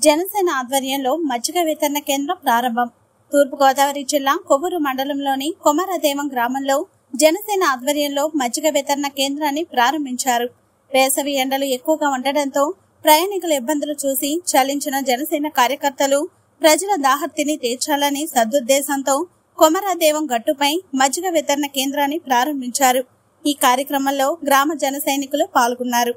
జనసేన ఆధ్వర్యంలో మజ్జిగ వితరణ కేంద్రం ప్రారంభం తూర్పుగోదావరి జిల్లా కొవ్వూరు మండలంలోని కొమరదేవం గ్రామంలో జనసేన ఆధ్వర్యంలో మజ్జిగ వితరణ కేంద్రాన్ని ప్రారంభించారు వేసవి ఎండలు ఎక్కువగా ఉండడంతో ప్రయాణికుల ఇబ్బందులు చూసి చలించిన జనసేన కార్యకర్తలు ప్రజల దాహర్తిని తీర్చాలని సదుద్దేశంతో కొమరదేవం గట్టుపై మజ్జిగ వితరణ కేంద్రాన్ని ప్రారంభించారు ఈ కార్యక్రమంలో గ్రామ జన సైనికులు పాల్గొన్నారు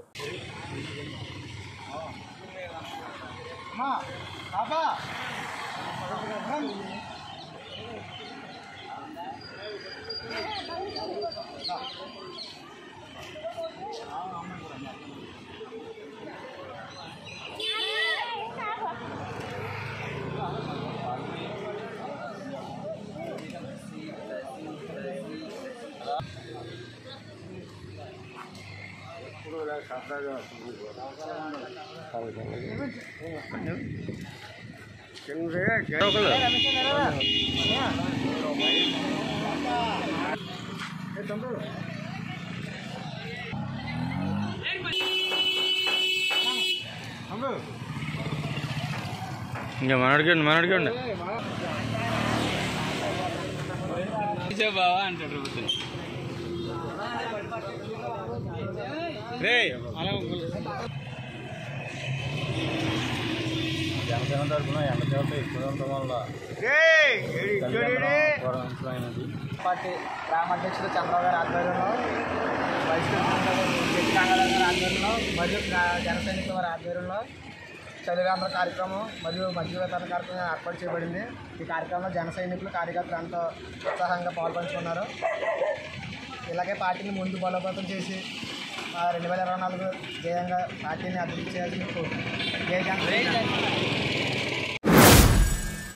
ఇంకా మనడికండి మనడికండి బావా అంటాడు రే అలా జనసేన తరఫున ఎండ చేత ఎక్కువ ఉండడం వల్ల అయినది పార్టీ గ్రామ అధ్యక్షుడు చంద్రబాబు గారి ఆధ్వర్యంలో వైస్ ప్రెసిడెంట్ జెట్టి రంగారావు గారి ఆధ్వర్యంలో మరియు గ్రా- జన సైనికుల వారి ఆధ్వర్యంలో చలివేంద్ర కార్యక్రమం మరియు మధ్య వితరణ కార్యక్రమం ఏర్పాటు చేయబడింది ఈ కార్యక్రమంలో జన సైనికులు కార్యకర్తలు ఎంతో ఉత్సాహంగా పాల్పంచుకున్నారు ఇలాగే పార్టీని ముందు బలోపేతం చేసి రెండు వేల ఇరవై నాలుగు జయంగా పార్టీని అభివృద్ధి చేయాలని కోరుకుంటున్నాను జై జన